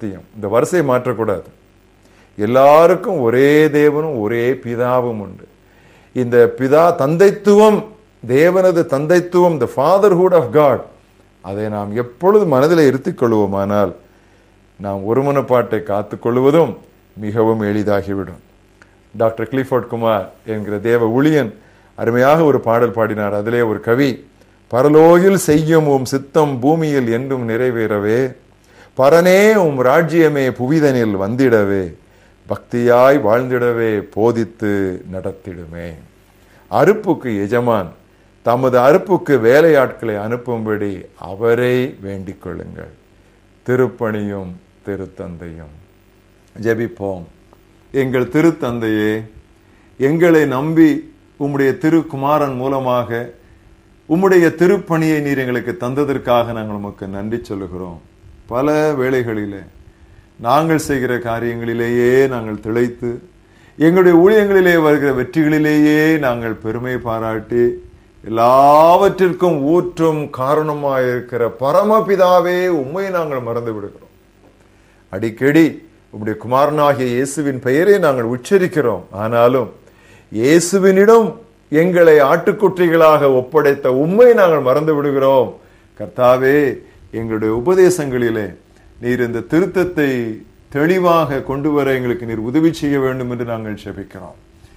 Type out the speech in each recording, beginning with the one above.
சத்தியம் இந்த வரிசையை மாற்றக்கூடாது எல்லாருக்கும் ஒரே தேவனும் ஒரே பிதாவும் உண்டு இந்த பிதா தந்தைத்துவம் தேவனது தந்தைத்துவம் த ஃபாதர்ஹுட் ஆஃப் காட் அதை நாம் எப்பொழுது மனதில் இருத்திக் கொள்வோமானால் நாம் ஒருமனப்பாட்டை காத்துக்கொள்வதும் மிகவும் எளிதாகிவிடும் டாக்டர் கிளிஃபோர்ட் குமார் என்கிற தேவ ஊழியன் அருமையாக ஒரு பாடல் பாடினார் அதிலே ஒரு கவி பரலோகில் செய்யும் உம் சித்தம் பூமியில் என்றும் நிறைவேறவே பரனே உம் ராஜ்யமே புவிதனில் வந்திடவே பக்தியாய் வாழ்ந்திடவே போதித்து நடத்திடுமே அறுப்புக்கு எஜமான் தமது அறுப்புக்கு வேலையாட்களை அனுப்பும்படி அவரை வேண்டிக் கொள்ளுங்கள் திருப்பணியும் திருத்தந்தையும் ஜெபிப்போம் எங்கள் திருத்தந்தையே எங்களை நம்பி உம்முடைய திருக்குமாரன் மூலமாக உம்முடைய திருப்பணியை நீர் எங்களுக்கு தந்ததற்காக நாங்கள் உமக்கு நன்றி சொல்லுகிறோம் பல வேளைகளிலே நாங்கள் செய்கிற காரியங்களிலேயே நாங்கள் திளைத்து எங்களுடைய ஊழியங்களிலே வருகிற வெற்றிகளிலேயே நாங்கள் பெருமை பாராட்டி எல்லாவற்றிற்கும் ஊற்றும் காரணமாயிருக்கிற பரமபிதாவே உண்மை நாங்கள் மறந்து விடுகிறோம் அடிக்கடி உம்முடைய குமாரனாகிய இயேசுவின் பெயரை நாங்கள் உச்சரிக்கிறோம் ஆனாலும் இயேசுவினிடம் எங்களை ஆட்டுக்குட்டிகளாக ஒப்படைத்த உண்மை நாங்கள் மறந்து விடுகிறோம் கர்த்தாவே எங்களுடைய உபதேசங்களிலே நீர் இந்த திருத்தத்தை தெளிவாக கொண்டு வர எங்களுக்கு நீர் உதவி செய்ய வேண்டும் என்று நாங்கள் செபிக்கிறோம்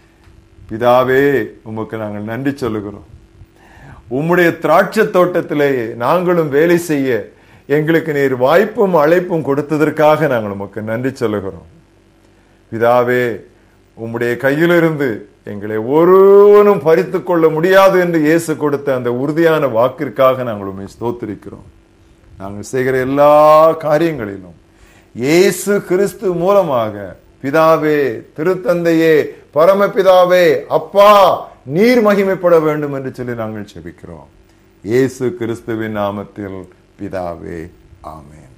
பிதாவே உமக்கு நாங்கள் நன்றி சொல்லுகிறோம் உம்முடைய திராட்சை தோட்டத்திலே நாங்களும் வேலை செய்ய எங்களுக்கு நீர் வாய்ப்பும் அழைப்பும் கொடுத்ததற்காக நாங்கள் உமக்கு நன்றி சொல்லுகிறோம் பிதாவே உம்முடைய கையிலிருந்து எங்களை ஒருவனும் பறித்து கொள்ள முடியாது என்று இயேசு கொடுத்த அந்த உறுதியான வாக்கிற்காக நாங்கள் உண்மை ஸ்தோத்திரிக்கிறோம் நாங்கள் செய்கிற எல்லா காரியங்களிலும் இயேசு கிறிஸ்து மூலமாக பிதாவே திருத்தந்தையே பரமபிதாவே அப்பா நீர் மகிமைப்பட வேண்டும் என்று சொல்லி நாங்கள் செபிக்கிறோம் இயேசு கிறிஸ்துவின் நாமத்தில் பிதாவே ஆமென்